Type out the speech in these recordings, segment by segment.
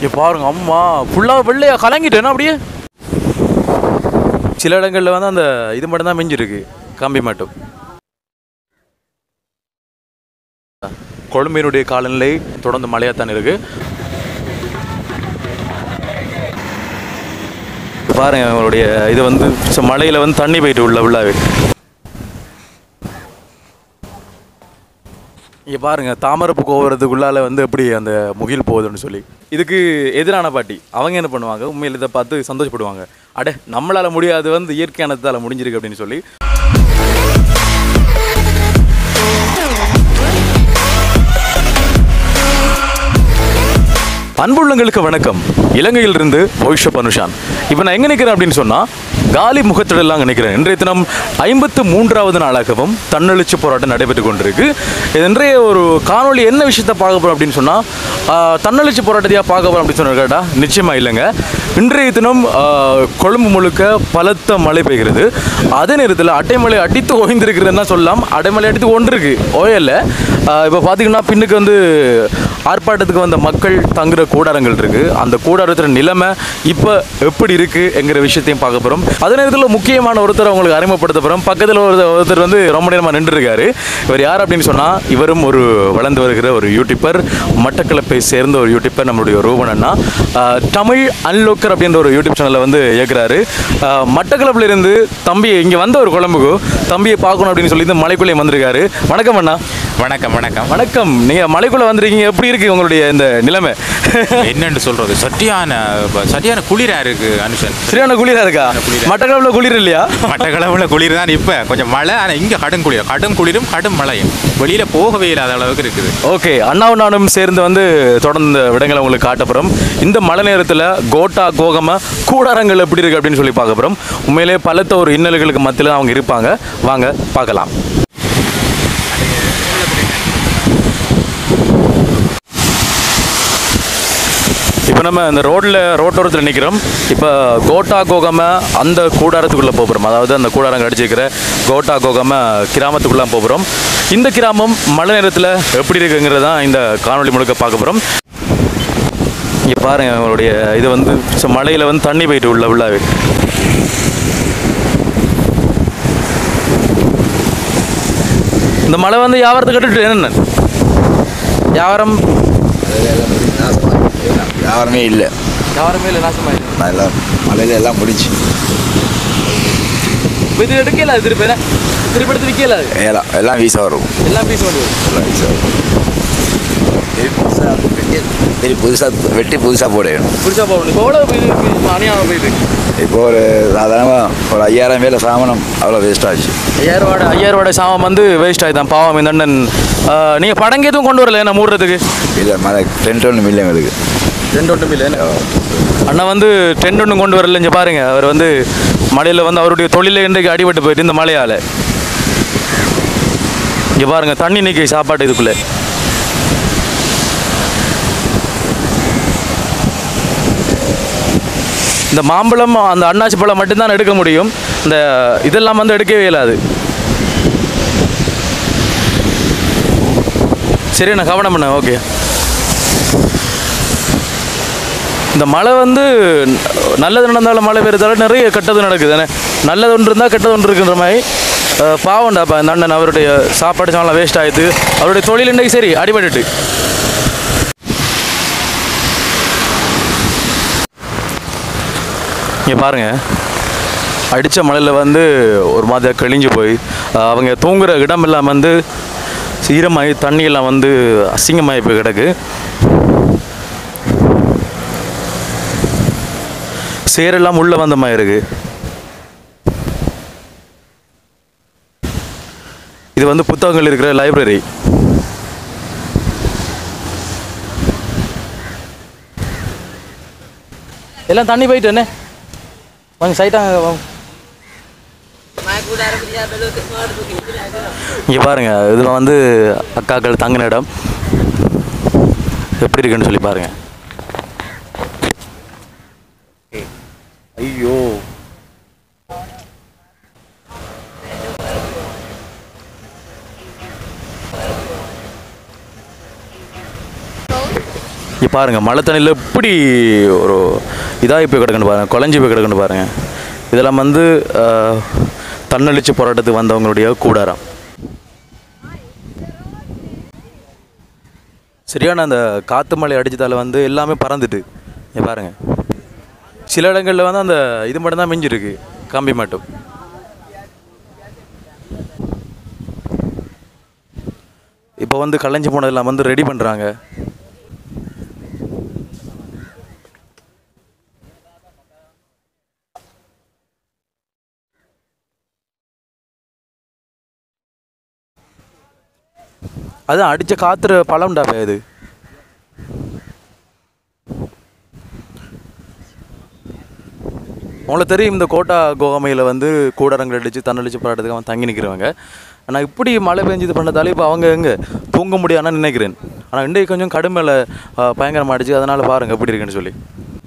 இங்க பாருங்க அம்மா ஃபுல்லாக வெள்ளையா கலங்கிட்டேன்னா அப்படியே சில இடங்களில் வந்து அந்த இது மட்டும் தான் மிஞ்சிருக்கு கம்பி மட்டும் கொழும்பினுடைய காலநிலை தொடர்ந்து மழையாத்தான் இருக்கு பாருங்க அவங்களுடைய இது வந்து ச- மழையில வந்து தண்ணி போயிட்டு உள்ள உள்ளாவே இங்கே பாருங்க தாமரப்பு கோபுரத்துக்குள்ளால வந்து எப்படி அந்த முகில் போகுதுன்னு சொல்லி இதுக்கு எதிரான பாட்டி அவங்க என்ன பண்ணுவாங்க உண்மையில் இதை பார்த்து சந்தோஷப்படுவாங்க அட நம்மளால முடியாது வந்து இயற்கையானதால முடிஞ்சிருக்கு அப்படின்னு சொல்லி அன்புள்ளங்களுக்கு வணக்கம் இலங்கையிலிருந்து ஒய்ஷப் அனுஷான் இப்போ நான் எங்கே நிற்கிறேன் அப்படின்னு சொன்னால் காலி முகத்திடலாம் அங்கே நிற்கிறேன் இன்றைய தினம் ஐம்பத்து மூன்றாவது நாளாகவும் தன்னெழுச்சி போராட்டம் நடைபெற்று கொண்டிருக்கு இது இன்றைய ஒரு காணொளி என்ன விஷயத்தை பார்க்க போகிறோம் அப்படின்னு சொன்னால் தன்னெழுச்சி போராட்டத்தையாக பார்க்க போகிறோம் அப்படின்னு சொன்ன கேட்டால் நிச்சயமாக இல்லைங்க இன்றைய தினம் ஆ, கொழும்பு முழுக்க பலத்த மழை பெய்கிறது அதே நேரத்தில் அட்டைமலை அடித்து ஓய்ந்திருக்கிறதுன்னு தான் சொல்லலாம் அடைமலை அடித்து ஒன்றிருக்கு ஓயல்ல இப்போ பார்த்தீங்கன்னா பின்னுக்கு வந்து ஆர்ப்பாட்டத்துக்கு வந்த மக்கள் தங்குற கூடாரங்கள் இருக்கு அந்த கூடாரத்தில் நிலைமை இப்போ எப்படி இருக்கு என்கிற விஷயத்தையும் பார்க்க போகிறோம் அதே நேரத்தில் முக்கியமான ஒருத்தர் அவங்களுக்கு அறிமுகப்படுத்த போகிறோம் பக்கத்தில் ஒரு ஒருத்தர் வந்து ரொம்ப நேரமாக நின்றுருக்காரு இவர் யார் அப்படின்னு சொன்னால் இவரும் ஒரு வளர்ந்து வருகிற ஒரு யூடியூபர் மட்டக்களப்பை சேர்ந்த ஒரு யூடியூபர் நம்மளுடைய ரூபன் அண்ணா ஆஹ், தமிழ் அன்லோக்கர் அப்படின்ற ஒரு யூடியூப் சேனலை வந்து இயக்குறாரு ஆஹ், மட்டக்களப்புல இருந்து தம்பி இங்கே வந்த ஒரு குழம்புக்கு தம்பியை பார்க்கணும் அப்படின்னு சொல்லி இந்த மலைக்குள்ளே வந்திருக்காரு வணக்கம் அண்ணா வணக்கம் வணக்கம் வணக்கம் நீங்க மலைக்குள்ள வந்திருக்கீங்க எப்படி இருக்கு உங்களுடைய இந்த நிலைமை என்னன்னு சொல்றது சட்டியான சரியான குளிரா இருக்கு அனுஷன் சரியான குளிரா இருக்கா குளிரா. மட்டக்களப்புல குளிர் இல்லையா மட்டக்களவுல குளிர் தான் இப்ப கொஞ்சம் மழை ஆனா இங்க கடும் குளிர் கடும் குளிரும் கடும் மழையும் வெளியில போகவே இல்லாத அளவுக்கு இருக்குது ஓகே அண்ணாவும் நானும் சேர்ந்து வந்து தொடர்ந்து விடங்களை உங்களுக்கு காட்ட போறோம் இந்த மழை நேரத்தில் கோட்டா கோகம கூடாரங்கள் எப்படி இருக்கு அப்படின்னு சொல்லி பார்க்க போறோம் உண்மையிலே பலத்த ஒரு இன்னல்களுக்கு மத்தியில் அவங்க இருப்பாங்க வாங்க பார்க்கலாம் இப்போ நம்ம இந்த ரோட்டில் ரோட்டோரத்தில் நிற்கிறோம் இப்போ கோட்டா கோகம அந்த கூடாரத்துக்குள்ளே போகிறோம் அதாவது அந்த கூடாரங்க அடிச்சிருக்கிற கோட்டா கோகம கிராமத்துக்குள்ளே போகிறோம் இந்த கிராமம் மழை நேரத்தில் எப்படி இருக்குங்கிறது தான் இந்த காணொளி முழுக்க பார்க்க போகிறோம் இங்கே பாருங்க அவங்களுடைய இது வந்து ச- மழையில வந்து தண்ணி போயிட்டு உள்ள உள்ளாவே இந்த மழை வந்து வியாபாரத்தை கட்டுட்டு என்ன வியாபாரம் யாருமே இல்லை வியாபாரமே இல்லை நாசமாயிடுச்சு எல்லாம் மலையில எல்லாம் முடிச்சு இது எடுக்கல அது திருப்பி என்ன? திருப்பி எடுத்து விற்கல அது எல்லாம் எல்லாம் வீசா வரும் எல்லாம் பீஸ் வந்து எல்லாம் வீசா வரும் சரி புதுசா வெட்டி சரி புதுசாக வெட்டி புதுசாக போடணும் புடிச்சா போகணும் இப்போ எவ்வளோ போயிருக்கு அநியாயம் போயிட்டு இப்போ ஒரு சாதாரணமாக ஒரு ஐயாயிரம் வேலை சாமனம் அவ்வளோ வேஸ்ட் ஆச்சு ஐயாயிரம் ரூபாய் ஐயாயிரம் ரூபாய் சாமான் வந்து வேஸ்ட் ஆகிதான் பாவம் இந்த அண்ணன் நீங்கள் படங்க எதுவும் கொண்டு வரல என்ன மூடுறதுக்கு இல்லை மழை டென்ட் ஒன்று மில்லியம் இருக்கு டென்ட் ஒன்றும் இல்லை அண்ணா வந்து டென்ட் ஒன்றும் கொண்டு வரல இங்கே பாருங்க அவர் வந்து மழையில் வந்து அவருடைய தொழிலை இன்றைக்கு அடிபட்டு போயிட்டு இந்த மழையால் இங்கே பாருங்க தண்ணி நிற்கி சாப்பாடு இதுக்குள்ளே இந்த மாம்பழம் அந்த அன்னாச்சி பழம் மட்டும்தான் எடுக்க முடியும் இந்த இதெல்லாம் வந்து எடுக்கவே இயலாது சரி நான் கவனம் பண்ண ஓகே இந்த மழை வந்து நல்லது நடந்தாலும் மழை பெய்யறதால நிறைய கெட்டது நடக்குது தானே நல்லது ஒன்று இருந்தால் கெட்டது ஒன்று இருக்குன்ற மாதிரி அஹ், பாவம்டாப்பா இந்த அண்ணன் அவருடைய சாப்பாடு சாமான் வேஸ்ட் ஆயிடுது அவருடைய தொழில் இன்றைக்கு சரி அடிபட்டுட்டு இங்கே பாருங்க அடித்த மழையில் வந்து ஒரு மாதிரி கழிஞ்சு போய் அஹ், அவங்க தூங்குற இடம் எல்லாம் வந்து ஈரமாகி தண்ணியெல்லாம் வந்து அசிங்கமாகி போய் கிடக்கு சேரெல்லாம் உள்ள வந்த மாதிரி இருக்கு இது வந்து புத்தகங்கள் இருக்கிற லைப்ரரி எல்லாம் தண்ணி போயிட்டு என்ன வாங்க சைட்டாங்க வாங்க இங்கே பாருங்க இது வந்து அக்காக்கள் தங்கின இடம் எப்படி இருக்குன்னு சொல்லி பாருங்க ஐயோ இங்கே பாருங்கள் மழை தண்ணியில் எப்படி ஒரு இதாகி போய் கிடக்குன்னு பாருங்கள் குழஞ்சி போய் கிடக்குன்னு பாருங்கள் இதெல்லாம் வந்து ஆஹ், தன்னழிச்சு போராட்டத்துக்கு வந்தவங்களுடைய கூடாரம் சரியான அந்த காற்று மழை அடிச்சதால வந்து எல்லாமே பறந்துட்டு இங்க பாருங்க சில இடங்களில் வந்து அந்த இது மட்டும் தான் மிஞ்சிருக்கு கம்பி மட்டும் இப்போ வந்து கலைஞ்சு போனதெல்லாம் வந்து ரெடி பண்ணுறாங்க அதான் அடித்த காத்துற பழம்டா இது உங்களுக்கு தெரியும் இந்த கோட்டா கோகமையில் வந்து கூடாரங்கள் அடித்து தன்னடிச்சு போராட்டத்துக்கு அவன் தங்கி நிற்கிறவங்க ஆனால் இப்படி மழை பெஞ்சு இது பண்ணதாலே இப்போ அவங்க எங்கே தூங்க முடியாதுன்னு நினைக்கிறேன் ஆனால் இன்றைக்கு கொஞ்சம் கடுமையில் பயங்கரமாக அடிச்சு அதனால் பாருங்கள் எப்படி இருக்குன்னு சொல்லி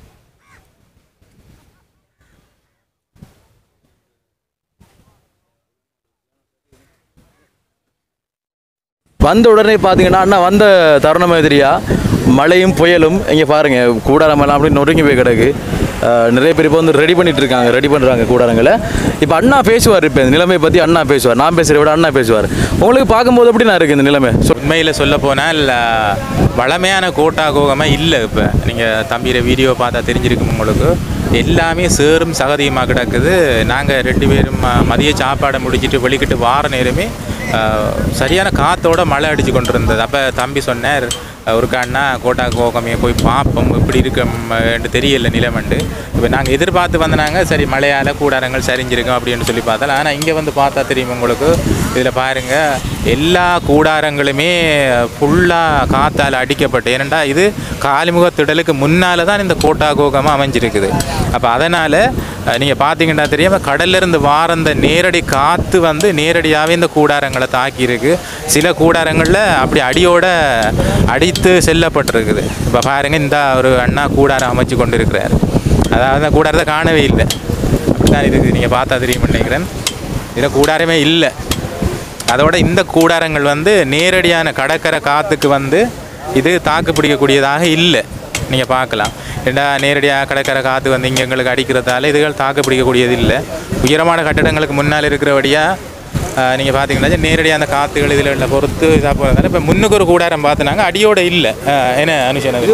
வந்த உடனே பார்த்தீங்கன்னா அண்ணா வந்த தருணம் மாதிரியா மழையும் புயலும் இங்கே பாருங்க கூடாரம் எல்லாம் அப்படி நொறுங்கி போய் கிடக்கு அஹ், நிறைய பேர் இப்போ வந்து ரெடி பண்ணிட்டு இருக்காங்க ரெடி பண்ணுறாங்க கூடாரங்களை இப்போ அண்ணா பேசுவார் இப்போ இந்த நிலைமையை பற்றி அண்ணா பேசுவார் நான் பேசுகிறத விட அண்ணா பேசுவார் உங்களுக்கு பார்க்கும்போது எப்படி நான் இருக்கு இந்த நிலைமை சொ- உண்மையில் சொல்ல போனால் வளமையான கோட்டா கோகமாக இல்லை இப்போ நீங்கள் தம்பியில வீடியோ பார்த்தா தெரிஞ்சிருக்கும் உங்களுக்கு எல்லாமே சேரும் சகதியுமாக கிடக்குது நாங்கள் ரெண்டு பேரும் ம- மதிய சாப்பாடை முடிச்சிட்டு வெளிக்கிட்டு வார நேரமே அஹ், சரியான காத்தோட மழை அடிச்சு கொண்டு இருந்தது அப்போ தம்பி சொன்னார் ஒரு அண்ணா கோட்டா கோகமையை போய் பார்ப்போம் இப்படி இருக்கும்னு தெரியல நிலமண்டு இப்போ நாங்கள் எதிர்பார்த்து வந்தனாங்க சரி மழையால் கூடாரங்கள் சரிஞ்சிருக்கும் அப்படின்னு சொல்லி பார்த்தா ஆனால் இங்கே வந்து பார்த்தா தெரியும் உங்களுக்கு இதில் பாருங்கள் எல்லா கூடாரங்களுமே ஃபுல்லாக காத்தால் அடிக்கப்பட்டு ஏனெண்டா இது காலிமுக திடலுக்கு முன்னால் தான் இந்த கோட்டா கோகமாக அமைஞ்சிருக்குது அப்போ அதனால் நீங்கள் பார்த்தீங்கன்னா தெரியாம கடல்ல இருந்து வார அந்த நேரடி காற்று வந்து நேரடியாகவே இந்த கூடாரங்களை தாக்கியிருக்கு சில கூடாரங்களில் அப்படி அடியோட அடித்து செல்லப்பட்டிருக்குது இப்போ பாருங்க இந்த ஒரு அண்ணா கூடாரம் அமைச்சு கொண்டு இருக்கிறார் அதாவது அந்த கூடாரத்தை காணவே இல்லை அப்படிதான் இருக்குது நீங்கள் பார்த்தா தெரியும் நினைக்கிறேன் இதில் கூடாரமே இல்லை அதோட இந்த கூடாரங்கள் வந்து நேரடியான கடற்கரை காற்றுக்கு வந்து இது தாக்கு பிடிக்கக்கூடியதாக இல்லை நீங்கள் பார்க்கலாம் ஏண்டா நேரடியாக கடற்கரை காற்று வந்து இங்கே எங்களுக்கு அடிக்கிறதால இதுகள் தாக்கு பிடிக்கக்கூடியது இல்லை உயரமான கட்டடங்களுக்கு முன்னால் இருக்கிறபடியாக நீங்கள் பார்த்தீங்கன்னா நேரடியாக அந்த காற்றுகள் இதில் உள்ள பொறுத்து இதாக போகிறதால இப்போ முன்னுக்கு ஒரு கூடாரம் பார்த்தனாங்க அடியோட இல்லை அஹ், என்ன அனுஷன்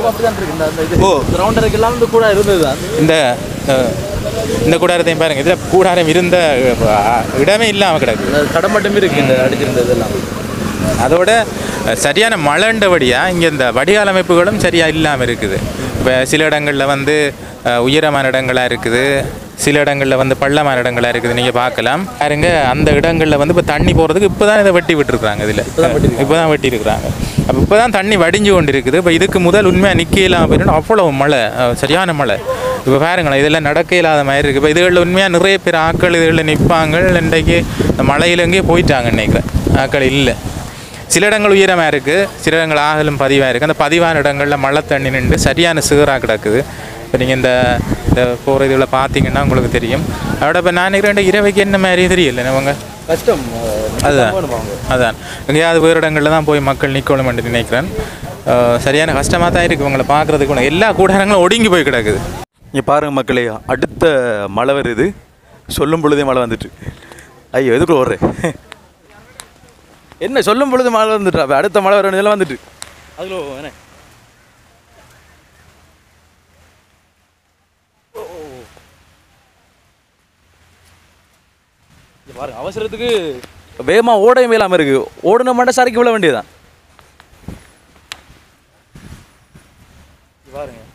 ஓ ரவுண்டருக்கு எல்லாம் வந்து கூட இருந்தது இந்த அஹ், இந்த கூடாரத்தையும் பாருங்க இதில் கூடாரம் இருந்த அஹ், இடமே இல்லாமல் கிடக்கு கடை மட்டுமே இருக்கு இந்த அடிச்சிருந்ததெல்லாம் அதோட அஹ், சரியான மழைண்டபடியாக இங்கே இந்த வடிகால் அமைப்புகளும் சரியாக இல்லாமல் இருக்குது இப்போ சில இடங்களில் வந்து அஹ், உயரமான இடங்களாக இருக்குது சில இடங்களில் வந்து பள்ளமான இடங்களாக இருக்குது நீங்கள் பார்க்கலாம் பாருங்க அந்த இடங்களில் வந்து இப்போ தண்ணி போகிறதுக்கு இப்போ தான் இதை வெட்டி விட்டுருக்குறாங்க இதில் இப்போ தான் வெட்டி இருக்கிறாங்க அப்போ இப்போ தான் தண்ணி வடிஞ்சு கொண்டு இருக்குது இப்போ இதுக்கு முதல் உண்மையாக நிற்க இல்லாமல் போயிட்டு அவ்வளோ மழை அஹ், சரியான மழை இப்போ பாருங்களேன் இதெல்லாம் நடக்க இல்லாத மாதிரி இருக்குது இப்போ இதுகளில் உண்மையாக நிறைய பேர் ஆட்கள் இதுகளில் நிற்பாங்க இன்றைக்கு இந்த மழையில எங்கேயே போயிட்டாங்க நினைக்கிறேன் ஆட்கள் இல்லை சில இடங்கள் உயரமாக இருக்குது சில இடங்கள் ஆகலும் பதிவாக இருக்குது அந்த பதிவான இடங்களில் மழை தண்ணி நின்று சரியான சீராக கிடக்குது இப்போ நீங்கள் இந்த இந்த போகிற இதில் பார்த்தீங்கன்னா உங்களுக்கு தெரியும் அதோட இப்போ நான் நினைக்கிறேன் இரவைக்கு என்ன மாதிரி தெரியல அவங்க கஷ்டம் அதுதான் அதான் எங்கேயாவது வேறு இடங்களில் தான் போய் மக்கள் நிற்கணும் என்று நினைக்கிறேன் அஹ் சரியான கஷ்டமாக தான் இருக்குது உங்களை பார்க்குறதுக்கு ஒண்ணு. எல்லா கூடாரங்களும் ஒடுங்கி போய் கிடக்குது இங்கே பாருங்க மக்களே அடுத்த மழை வருது சொல்லும் பொழுதே மழை வந்துட்டு ஐயோ எதுக்குள்ள ஓடுறேன் என்ன சொல்லும் பொழுது மழை வந்துட்டு அப்ப அடுத்த மழை வர இதெல்லாம் வந்துட்டு அதில் என்ன ஓ, ஓ, ஓ. இங்க பாருங்க அவசரத்துக்கு வேகமாக ஓடையும் இல்லாமல் இருக்கு ஓடுன மாட்டேன் சரக்கு விழ வேண்டியதுதான் இங்க பாருங்க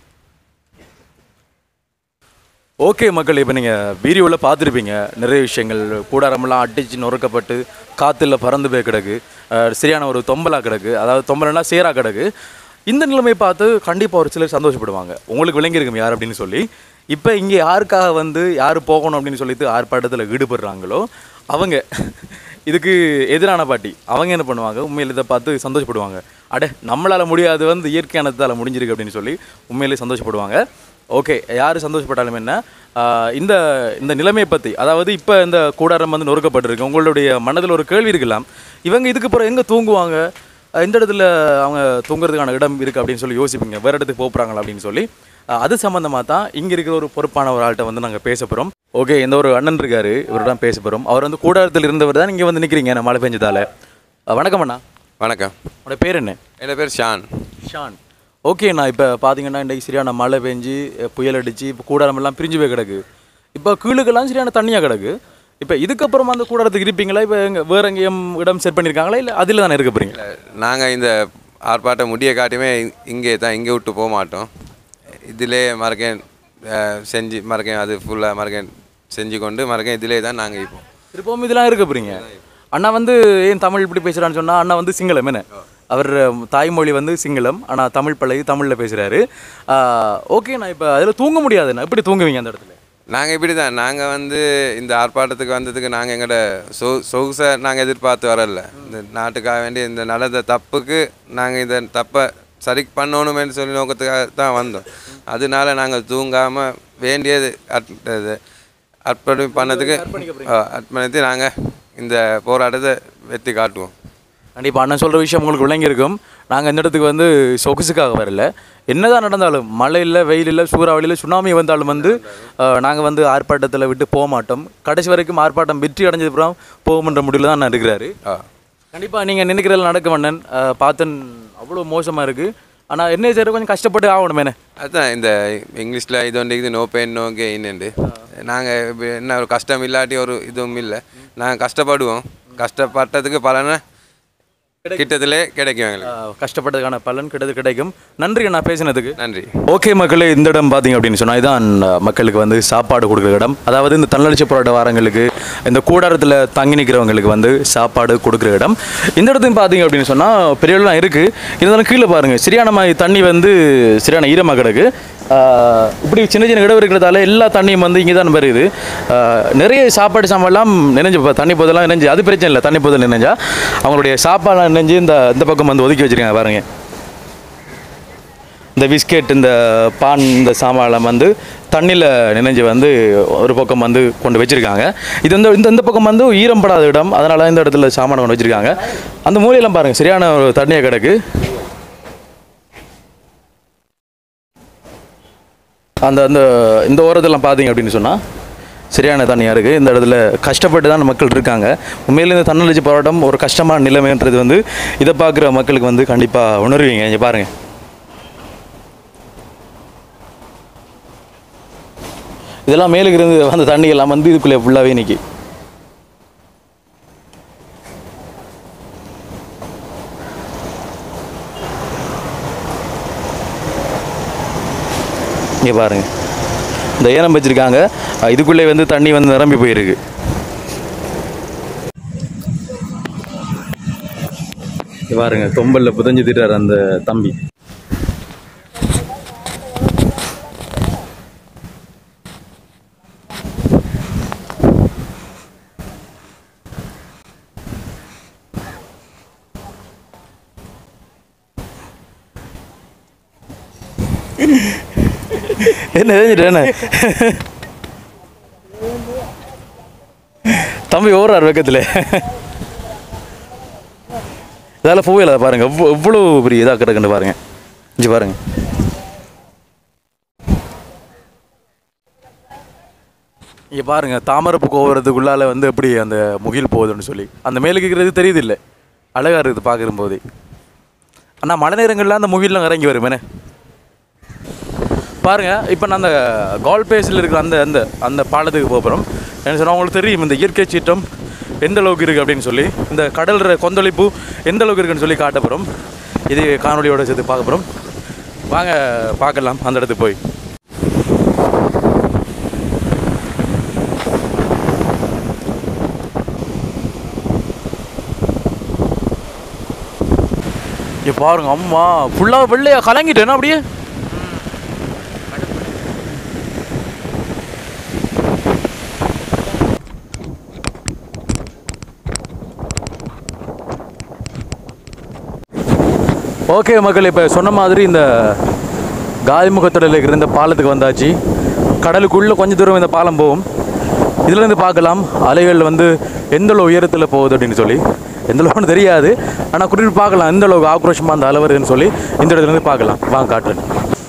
ஓகே மக்கள் இப்போ நீங்கள் வீடியோவில் பார்த்துருப்பீங்க நிறைய விஷயங்கள் கூடாரமெல்லாம் அடித்து நொறுக்கப்பட்டு காற்றுல பறந்து போய் கிடக்கு அஹ் சரியான ஒரு தொம்பலாக கிடக்கு அதாவது தொம்பலன்னா சேராக கிடக்கு இந்த நிலைமையை பார்த்து கண்டிப்பாக ஒரு சிலர் சந்தோஷப்படுவாங்க உங்களுக்கு விளங்கியிருக்கும் யார் அப்படின்னு சொல்லி இப்போ இங்கே யாருக்காக வந்து யார் போகணும் அப்படின்னு சொல்லிட்டு ஆர்ப்பாட்டத்தில் ஈடுபடுறாங்களோ அவங்க இதுக்கு எதிரான பாட்டி அவங்க என்ன பண்ணுவாங்க உண்மையில் இதை பார்த்து சந்தோஷப்படுவாங்க அட நம்மளால் முடியாது வந்து இயற்கையானதால் முடிஞ்சிருக்கு அப்படின்னு சொல்லி உண்மையிலே சந்தோஷப்படுவாங்க ஓகே யார் சந்தோஷப்பட்டாலும் என்ன ஆஹ் இந்த இந்த நிலைமையை பற்றி அதாவது இப்போ இந்த கூடாரம் வந்து நொறுக்கப்பட்டிருக்கு உங்களுடைய மனதில் ஒரு கேள்வி இருக்கலாம் இவங்க இதுக்கு அப்புறம் எங்கே தூங்குவாங்க அஹ் இந்த இடத்துல அவங்க தூங்குறதுக்கான இடம் இருக்குது அப்படின்னு சொல்லி யோசிப்பீங்க வேறு இடத்துக்கு போகிறாங்களா அப்படின்னு சொல்லி அஹ் அது சம்மந்தமாக தான் இங்கே இருக்கிற ஒரு பொறுப்பான ஒரு ஆள்கிட்ட வந்து நாங்கள் பேச போகிறோம் ஓகே இந்த ஒரு அண்ணன் இருக்காரு இவரோட பேச போகிறோம் அவர் வந்து கூடாரத்தில் இருந்தவர் தான் இங்கே வந்து நிற்கிறீங்க நான் மழை பெஞ்சதால அஹ் வணக்கம் அண்ணா வணக்கம் உங்களோட பேர் என்ன என் பேர் ஷான் ஷான் ஓகேண்ணா இப்போ பார்த்தீங்கன்னா இன்றைக்கு சரியான மழை பெஞ்சு அஹ் புயல் அடிச்சு இப்போ கூடாரம் எல்லாம் பிரிஞ்சு போய் கிடக்கு இப்போ கீழுக்கெல்லாம் சரியான தண்ணியாக கிடக்கு இப்போ இதுக்கப்புறமா அந்த கூடாரத்துக்கு இருப்பீங்களா இப்போ எங்க வேற எங்கேயும் இடம் செட் பண்ணியிருக்காங்களா இல்லை அதில் தானே இருக்க போகிறீங்க நாங்கள் இந்த ஆர்ப்பாட்டம் முடிய காட்டியுமே இங்கே தான் இங்கே விட்டு போக மாட்டோம் இதிலே மறக்கேன் அஹ், செஞ்சு மறக்கேன் அது ஃபுல்லாக மறக்கேன் செஞ்சு கொண்டு மறக்கேன் இதிலே தான் நாங்கள் இப்போ திருப்பவும் இதெல்லாம் இருக்க போகிறீங்க அண்ணா வந்து ஏன் தமிழ் இப்படி பேசுகிறான்னு சொன்னால் அண்ணா வந்து சிங்களம் என்ன அவர் அஹ், தாய்மொழி வந்து சிங்களம் ஆனால் தமிழ் பழகி தமிழில் பேசுகிறாரு ஓகேண்ணா இப்போ அதில் தூங்க முடியாதுண்ணா எப்படி தூங்குவீங்க அந்த இடத்துல நாங்கள் இப்படி தான் நாங்கள் வந்து இந்த ஆர்ப்பாட்டத்துக்கு வந்ததுக்கு நாங்கள் எங்களோட சொ சொகுசை நாங்கள் எதிர்பார்த்து வரல இந்த நாட்டுக்காக வேண்டி இந்த நடந்த தப்புக்கு நாங்கள் இந்த தப்பை சரி பண்ணணுமேன்னு சொல்லி நோக்கத்துக்காக தான் வந்தோம் அதனால நாங்கள் தூங்காமல் வேண்டியது அட் இது அர்ப்பணி பண்ணதுக்கு ஆ, அர்ப்பணித்து நாங்கள் இந்த போராட்டத்தை வெற்றி காட்டுவோம் கண்டிப்பாக அண்ணன் சொல்கிற விஷயம் உங்களுக்கு விளங்கியிருக்கும் நாங்கள் இந்த இடத்துக்கு வந்து சொகுசுக்காக வரல என்னதான் நடந்தாலும் மழையில் வெயிலில் சூறாவளியில் சுனாமி வந்தாலும் வந்து நாங்கள் வந்து ஆர்ப்பாட்டத்தில் விட்டு போக மாட்டோம் கடைசி வரைக்கும் ஆர்ப்பாட்டம் வெற்றி அடைஞ்சது அப்புறம் போகும்ன்ற முடிவில் தான் அண்ணன் இருக்கிறாரு ஆ கண்டிப்பாக நீங்கள் நினைக்கிறதில் நடக்கும் அண்ணன் அஹ், பார்த்தன் அவ்வளோ மோசமாக இருக்குது ஆனால் என்ன செய்யறது கொஞ்சம் கஷ்டப்பட்டு ஆகணுமேனே அதுதான் இந்த இங்கிலீஷில் இது ஒன்று இது நோ பெயின் நோ கெயின்னு நாங்கள் என்ன ஒரு கஷ்டம் இல்லாட்டி ஒரு இதுவும் இல்லை நாங்கள் கஷ்டப்படுவோம் கஷ்டப்பட்டதுக்கு பலனை கிட்டத்திலே கிடைக்கும் எங்களுக்கு அஹ், கஷ்டப்பட்டதுக்கான பலன் கிடையாது கிடைக்கும் நன்றி நான் பேசினதுக்கு நன்றி ஓகே மக்களே இந்த இடம் பார்த்தீங்க அப்படின்னு சொன்னால் இதான் அஹ், மக்களுக்கு வந்து சாப்பாடு கொடுக்குற இடம் அதாவது இந்த தன்னெழுச்சி போராட்ட வாரங்களுக்கு இந்த கூடாரத்தில் தங்கி நிற்கிறவங்களுக்கு வந்து சாப்பாடு கொடுக்குற இடம் இந்த இடத்தையும் பார்த்தீங்க அப்படின்னு சொன்னால் பெரியலாம் இருக்குது இருந்தாலும் கீழே பாருங்கள் சரியான மாதிரி தண்ணி வந்து சரியான ஈரமாக கிடக்கு அஹ், இப்படி சின்ன சின்ன இடம் இருக்கிறதால எல்லா தண்ணியும் வந்து இங்கே தான் வருது அஹ், நிறைய சாப்பாடு சாமான்லாம் நினைஞ்சு இப்போ தண்ணி போதெல்லாம் நினைஞ்சு அது பிரச்சனை இல்லை தண்ணி போதல் நினைஞ்சா அவங்களுடைய சாப்பாடு நினைஞ்சு இந்த இந்த பக்கம் வந்து ஒதுக்கி வச்சிருக்காங்க பாருங்க இந்த பிஸ்கெட் இந்த பான் இந்த சாமான்லாம் வந்து தண்ணியில் நினைஞ்சு வந்து ஒரு பக்கம் வந்து கொண்டு வச்சுருக்காங்க இது வந்து இந்த இந்த பக்கம் வந்து ஈரம் படாத இடம் அதனால இந்த இடத்துல சாமானை கொண்டு வச்சுருக்காங்க அந்த மூலையெல்லாம் பாருங்கள் சரியான ஒரு தண்ணியாக கிடக்கு அந்த அந்த இந்த ஓரத்தெல்லாம் பார்த்தீங்க அப்படின்னு சொன்னால் சரியான தண்ணியாக இருக்குது இந்த இடத்துல கஷ்டப்பட்டு தான் மக்கள் இருக்காங்க உண்மையிலே இந்த தன்னெழுச்சி போராட்டம் ஒரு கஷ்டமான நிலைமைன்றது வந்து இதை பார்க்குற மக்களுக்கு வந்து கண்டிப்பாக உணர்வீங்க இங்கே பாருங்கள் இதெல்லாம் மேலுக்கு இருந்து வந்த தண்ணி எல்லாம் வந்து இதுக்குள்ளே ஃபுல்லாகவே நிற்கி இங்கே பாருங்க இந்த ஏனம் வச்சிருக்காங்க அஹ் இதுக்குள்ளே வந்து தண்ணி வந்து நிரம்பி போயிருக்கு இங்க பாருங்க தொம்பல்ல புதஞ்சு திட்டார் அந்த தம்பி என்ன தெரிஞ்சிட்டு என்ன தம்பி ஓடுறார் வெக்கத்தில் இதால் போகல பாருங்க எவ்வளோ எவ்வளோ பெரிய இதாக கிடக்குன்னு பாருங்க இஞ்சி பாருங்க இங்கே பாருங்க தாமரப்பு கோபுரத்துக்குள்ளால வந்து எப்படி அந்த முகில் போகுதுன்னு சொல்லி அந்த மேலுக்கு இருக்கிறது தெரியுது இல்லை அழகாக இருக்குது பார்க்குற போதே ஆனால் மழை நேரங்களில் அந்த முகில்லாம் இறங்கி வருமேனே பாருங்க இப்போ நான் அந்த கால் பேஸில் இருக்கிற அந்த அந்த அந்த பாலத்துக்கு போகிறோம் என்ன சொன்னால் உங்களுக்கு தெரியும் இந்த இயற்கை சீற்றம் எந்த அளவுக்கு இருக்குது அப்படின்னு சொல்லி இந்த கடல் கொந்தளிப்பு எந்த அளவுக்கு இருக்குன்னு சொல்லி காட்ட போகிறோம் இது காணொலியோட சேர்த்து பார்க்க போகிறோம் வாங்க பார்க்கலாம் அந்த இடத்துக்கு போய் இங்க பாருங்க அம்மா ஃபுல்லாக வெள்ளையா கலங்கிட்டேன்னா அப்படியே ஓகே மக்கள் இப்போ சொன்ன மாதிரி இந்த காலிமுகத்தடலில் இருக்கிற இந்த பாலத்துக்கு வந்தாச்சு கடலுக்குள்ளே கொஞ்சம் தூரம் இந்த பாலம் போகும் இதுலேருந்து பார்க்கலாம் அலைகள் வந்து எந்த அளவு உயரத்தில் போகுது அப்படின்னு சொல்லி எந்த அளவுக்கு தெரியாது ஆனால் கூட்டிட்டு பார்க்கலாம் எந்த அளவுக்கு ஆக்ரோஷமாக அந்த அலவருன்னு சொல்லி இந்த இடத்துல இருந்து பார்க்கலாம் வாங்க காட்டுறேன்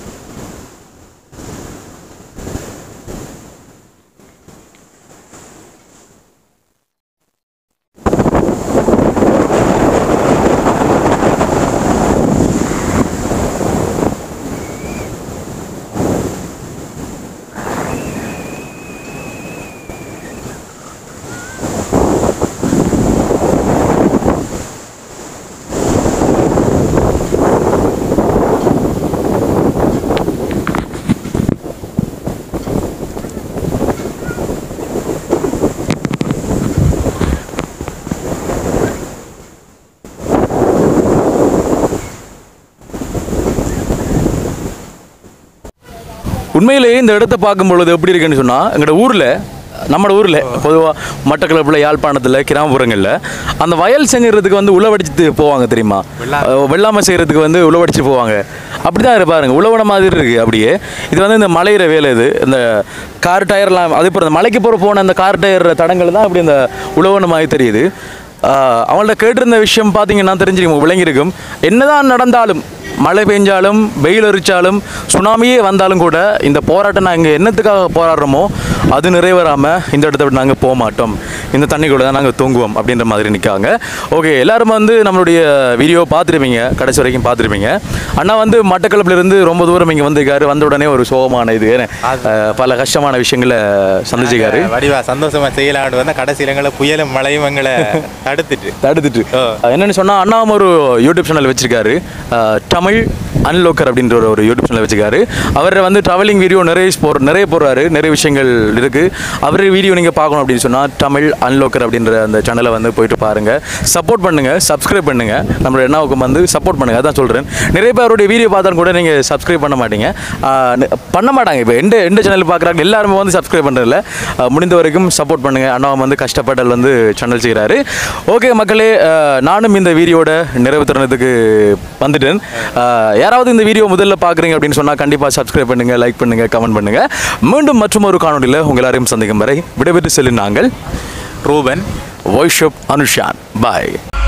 உண்மையிலேயே இந்த இடத்த பார்க்கும் பொழுது எப்படி இருக்குன்னு சொன்னால் எங்களோட ஊரில் நம்ம ஊரில் பொதுவாக மட்டக்களப்பில் யாழ்ப்பாணத்தில் கிராமப்புறங்களில் அந்த வயல் செஞ்சுறதுக்கு வந்து உழவடிச்சு போவாங்க தெரியுமா அஹ் வெள்ளாமை செய்கிறதுக்கு வந்து உழவடிச்சு போவாங்க அப்படி தான் இருப்பாருங்க உழவன மாதிரி இருக்குது அப்படியே இது வந்து இந்த மலையிற வேலை இது இந்த கார் டயர்லாம் அது இப்போ இந்த மலைக்கு போகிற போன அந்த கார் டயர் தடங்கள் தான் அப்படி இந்த உழவன மாதிரி தெரியுது ஆஹ் அவங்கள்ட்ட கேட்டிருந்த விஷயம் பார்த்தீங்கன்னா தெரிஞ்சிருக்கும் விளங்கியிருக்கும் என்னதான் நடந்தாலும் மழை பெஞ்சாலும் வெயில் அரிச்சாலும் சுனாமியே வந்தாலும் கூட இந்த போராட்டம் நாங்கள் என்னத்துக்காக போராடுறோமோ அது நிறைவேறாமல் இந்த இடத்த விட்டு நாங்கள் போக மாட்டோம் இந்த தண்ணிக்குள்ள தான் நாங்கள் தூங்குவோம் அப்படின்ற மாதிரி நிற்காங்க ஓகே எல்லாரும் வந்து நம்மளுடைய வீடியோ பார்த்துருப்பீங்க கடைசி வரைக்கும் பார்த்துருப்பீங்க அண்ணா வந்து மட்டக்களப்புல இருந்து ரொம்ப தூரம் இங்கே வந்திருக்காரு வந்த உடனே ஒரு சோகமான இது ஆஹ் பல கஷ்டமான விஷயங்களை சந்திச்சிருக்காரு வடிவா சந்தோஷமா செய்யலாம்னு வந்தா கடைசியில் எங்களை புயலும் மழையும் எங்களை தடுத்துட்டு தடுத்துட்டு ஆ. என்னன்னு சொன்னா அண்ணாவும் ஒரு யூடியூப் சேனல் வச்சிருக்காரு அஹ், தமிழ் அன்லோக்கர் அப்படின்ற ஒரு- ஒரு யூடியூப் சேனல் வச்சிருக்காரு அவர் வந்து ட்ராவலிங் வீடியோ நிறைய போற நிறைய போடுறாரு நிறைய விஷயங்கள் இருக்கு அவர் வீடியோ நீங்க பார்க்கணும் அப்படின்னு சொன்னா தமிழ் அன்லோக்கர் அப்படின்ற அந்த சேனலை வந்து போயிட்டு பாருங்க சப்போர்ட் பண்ணுங்க சப்ஸ்கிரைப் பண்ணுங்க நம்மளோட எண்ணாவுக்கு வந்து சப்போர்ட் பண்ணுங்க அதான் சொல்றேன் நிறைய பேர் அவருடைய வீடியோ பார்த்தாலும் கூட நீங்க சப்ஸ்கிரைப் பண்ண மாட்டீங்க ஆஹ், நி- பண்ண மாட்டாங்க இப்போ எந்த எந்த சேனல் பார்க்குறாங்க எல்லாருமே வந்து சப்ஸ்கிரைப் பண்ணுறதில்ல முடிந்த வரைக்கும் சப்போர்ட் பண்ணுங்க அண்ணாவும் வந்து கஷ்டப்பட்டல் வந்து சேனல் செய்கிறாரு ஓகே மக்களே அஹ், நானும் இந்த வீடியோட நிறைவு தருணத்துக்கு வந்துட்டேன் அஹ், யாராவது இந்த வீடியோ முதல்ல பார்க்குறீங்க அப்படின்னு சொன்னால் கண்டிப்பாக சப்ஸ்கிரைப் பண்ணுங்க லைக் பண்ணுங்க கமெண்ட் பண்ணுங்க மீண்டும் மற்றும் ஒரு காணொலியில் உங்கள் எல்லாரையும் சந்திக்கும் வரை விடைபெற்று செல்லும் நாங்கள் ரூபன் வாய்ஸ் அனுஷான் பாய்